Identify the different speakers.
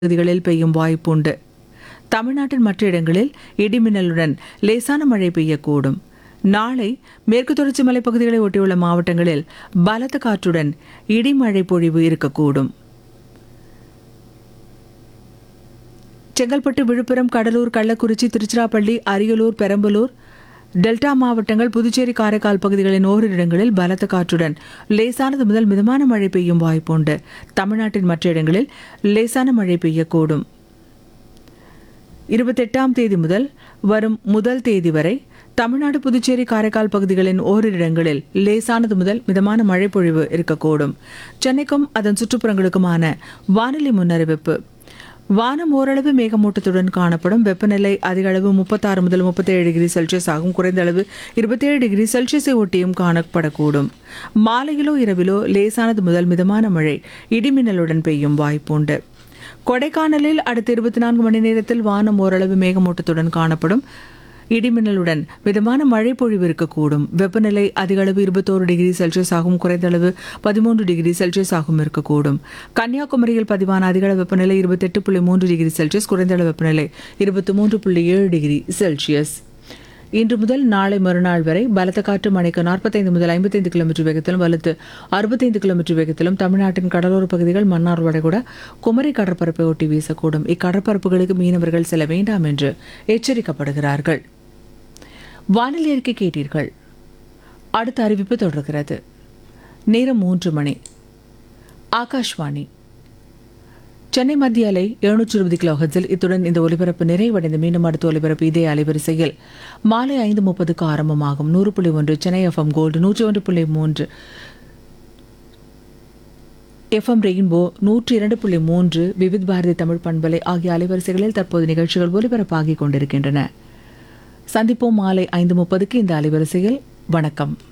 Speaker 1: பகுதிகளில் பெய்யும் வாய்ப்புண்டு தமிழ்நாட்டின் மற்ற இடங்களில் இடிமின்னலுடன் லேசான மழை பெய்யக்கூடும் நாளை மேற்கு தொடர்ச்சி மலைப்பகுதிகளை ஒட்டியுள்ள மாவட்டங்களில் பலத்த காற்றுடன் இடிமழை பொழிவு இருக்கக்கூடும் செங்கல்பட்டு விழுப்புரம் கடலூர் கள்ளக்குறிச்சி திருச்சிராப்பள்ளி அரியலூர் பெரம்பலூர் டெல்டா மாவட்டங்கள் புதுச்சேரி காரைக்கால் பகுதிகளின் ஓரிரு இடங்களில் பலத்த காற்றுடன் லேசானது முதல் மிதமான மழை பெய்யும் வாய்ப்புண்டு தமிழ்நாட்டின் மற்ற இடங்களில் லேசான மழை பெய்யக்கூடும் இருபத்தெட்டாம் தேதி முதல் வரும் முதல் தேதி வரை தமிழ்நாடு புதுச்சேரி காரைக்கால் பகுதிகளின் ஓரிரு இடங்களில் லேசானது முதல் மிதமான மழை பொழிவு இருக்கக்கூடும் சென்னைக்கும் அதன் சுற்றுப்புறங்களுக்குமான வானிலை முன்னறிவிப்பு வானம் ஓரளவு மேகமூட்டத்துடன் காணப்படும் வெப்பநிலை அதிக அளவு முப்பத்தாறு முதல் முப்பத்தேழு டிகிரி செல்சியஸ் ஆகும் குறைந்த அளவு இருபத்தேழு டிகிரி செல்சியஸை ஒட்டியும் காணப்படக்கூடும் மாலையிலோ இரவிலோ லேசானது முதல் மிதமான மழை இடிமின்னலுடன் பெய்யும் வாய்ப்புண்டு கொடைக்கானலில் அடுத்த இருபத்தி நான்கு மணி நேரத்தில் வானம் ஓரளவு மேகமூட்டத்துடன் காணப்படும் இடிமின்னலுடன் மிதமான மழை பொழிவு இருக்கக்கூடும் வெப்பநிலை அதிக அளவு இருபத்தோரு டிகிரி செல்சியஸ் ஆகும் குறைந்த அளவு பதிமூன்று டிகிரி செல்சியஸ் ஆகும் இருக்கக்கூடும் கன்னியாகுமரியில் பதிவான அதிக அளவு வெப்பநிலை இருபத்தெட்டு புள்ளி மூன்று டிகிரி செல்சியஸ் குறைந்த அளவு வெப்பநிலை இருபத்தி மூன்று புள்ளி ஏழு டிகிரி செல்சியஸ் இன்று முதல் நாளை மறுநாள் வரை பலத்த காற்று மணிக்கு நாற்பத்தைந்து முதல் ஐம்பத்தைந்து கிலோமீட்டர் வேகத்திலும் வலுத்து அறுபத்தைந்து கிலோமீட்டர் வேகத்திலும் தமிழ்நாட்டின் கடலோர பகுதிகள் மன்னார் வளைகுடா குமரி கடற்பரப்பை ஒட்டி வீசக்கூடும் இக்கடற்பரப்புகளுக்கு மீனவர்கள் செல்ல வேண்டாம் என்று எச்சரிக்கப்படுகிறார்கள் வானிலை அறிக்கை கேட்டீர்கள் அடுத்த அறிவிப்பு தொடர்கிறது நேரம் மூன்று மணி ஆகாஷ்வாணி சென்னை மத்திய அலை எழுநூற்றி இருபது கிலோ ஹெர்ட்ஸில் இத்துடன் இந்த ஒலிபரப்பு நிறைவடைந்து மீண்டும் அடுத்த ஒலிபரப்பு இதே அலைவரிசையில் மாலை ஐந்து முப்பதுக்கு ஆரம்பமாகும் நூறு புள்ளி ஒன்று சென்னை எஃப்எம் கோல்டு நூற்றி ஒன்று புள்ளி மூன்று எஃப்எம் ரெயின்போ நூற்றி இரண்டு புள்ளி மூன்று விவித் பாரதி தமிழ் பண்பலை ஆகிய அலைவரிசைகளில் தற்போது நிகழ்ச்சிகள் ஒலிபரப்பாகிக் கொண்டிருக்கின்றன சந்திப்போம் மாலை ஐந்து முப்பதுக்கு இந்த அலைவரிசையில் வணக்கம்